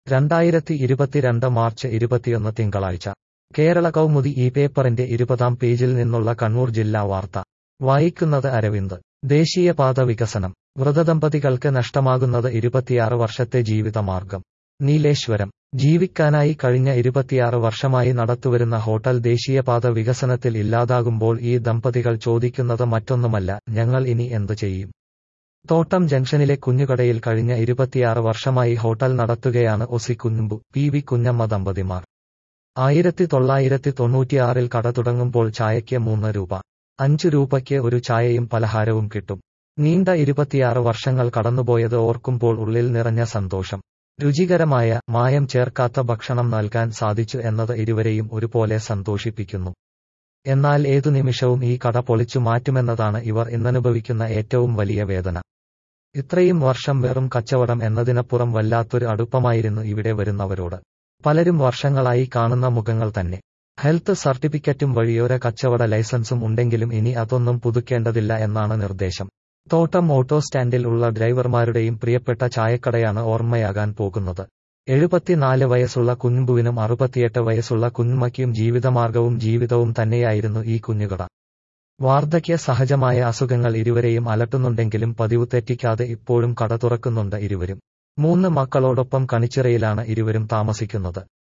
രണ്ടായിരത്തി ഇരുപത്തിരണ്ട് മാർച്ച് ഇരുപത്തിയൊന്ന് തിങ്കളാഴ്ച കേരള കൗമുദി ഈ പേപ്പറിന്റെ ഇരുപതാം പേജിൽ നിന്നുള്ള കണ്ണൂർ ജില്ലാ വാർത്ത വായിക്കുന്നത് അരവിന്ദ് ദേശീയപാത വികസനം വ്രതദമ്പതികൾക്ക് നഷ്ടമാകുന്നത് ഇരുപത്തിയാറ് വർഷത്തെ ജീവിതമാർഗം നീലേശ്വരം ജീവിക്കാനായി കഴിഞ്ഞ ഇരുപത്തിയാറ് വർഷമായി നടത്തുവരുന്ന ഹോട്ടൽ ദേശീയപാത വികസനത്തിൽ ഇല്ലാതാകുമ്പോൾ ഈ ദമ്പതികൾ ചോദിക്കുന്നത് മറ്റൊന്നുമല്ല ഞങ്ങൾ ഇനി എന്ത് ചെയ്യും തോട്ടം ജംഗ്ഷനിലെ കുഞ്ഞുകടയിൽ കഴിഞ്ഞ ഇരുപത്തിയാറ് വർഷമായി ഹോട്ടൽ നടത്തുകയാണ് ഒസി കുഞ്ഞുമ്പു പി വി കുഞ്ഞമ്മ ദമ്പതിമാർ ആയിരത്തി തൊള്ളായിരത്തി തൊണ്ണൂറ്റിയാറിൽ കട തുടങ്ങുമ്പോൾ ചായയ്ക്ക് മൂന്ന് രൂപ അഞ്ചു രൂപയ്ക്ക് ഒരു ചായയും പലഹാരവും കിട്ടും നീണ്ട ഇരുപത്തിയാറ് വർഷങ്ങൾ കടന്നുപോയത് ഓർക്കുമ്പോൾ ഉള്ളിൽ നിറഞ്ഞ സന്തോഷം രുചികരമായ മായം ചേർക്കാത്ത ഭക്ഷണം നൽകാൻ സാധിച്ചു എന്നത് ഇരുവരെയും ഒരുപോലെ സന്തോഷിപ്പിക്കുന്നു എന്നാൽ ഏതു നിമിഷവും ഈ കട പൊളിച്ചു മാറ്റുമെന്നതാണ് ഇവർ ഇന്നനുഭവിക്കുന്ന ഏറ്റവും വലിയ വേദന ഇത്രയും വർഷം വെറും കച്ചവടം എന്നതിനപ്പുറം വല്ലാത്തൊരു അടുപ്പമായിരുന്നു ഇവിടെ വരുന്നവരോട് പലരും വർഷങ്ങളായി കാണുന്ന മുഖങ്ങൾ തന്നെ ഹെൽത്ത് സർട്ടിഫിക്കറ്റും വഴിയോര കച്ചവട ലൈസൻസും ഉണ്ടെങ്കിലും ഇനി അതൊന്നും പുതുക്കേണ്ടതില്ല എന്നാണ് നിർദ്ദേശം തോട്ടം ഓട്ടോ സ്റ്റാൻഡിൽ ഉള്ള ഡ്രൈവർമാരുടെയും പ്രിയപ്പെട്ട ചായക്കടയാണ് ഓർമ്മയാകാൻ പോകുന്നത് എഴുപത്തിനാല് വയസ്സുള്ള കുഞ്ഞുമ്പുവിനും അറുപത്തിയെട്ട് വയസ്സുള്ള കുഞ്ഞുമയ്ക്കും ജീവിതമാർഗവും ജീവിതവും തന്നെയായിരുന്നു ഈ കുഞ്ഞുകട വാർദ്ധക്യ സഹജമായ അസുഖങ്ങൾ ഇരുവരെയും അലട്ടുന്നുണ്ടെങ്കിലും പതിവ് തെറ്റിക്കാതെ ഇപ്പോഴും കട തുറക്കുന്നുണ്ട് ഇരുവരും മൂന്ന് മക്കളോടൊപ്പം കണിച്ചിറയിലാണ് ഇരുവരും താമസിക്കുന്നത്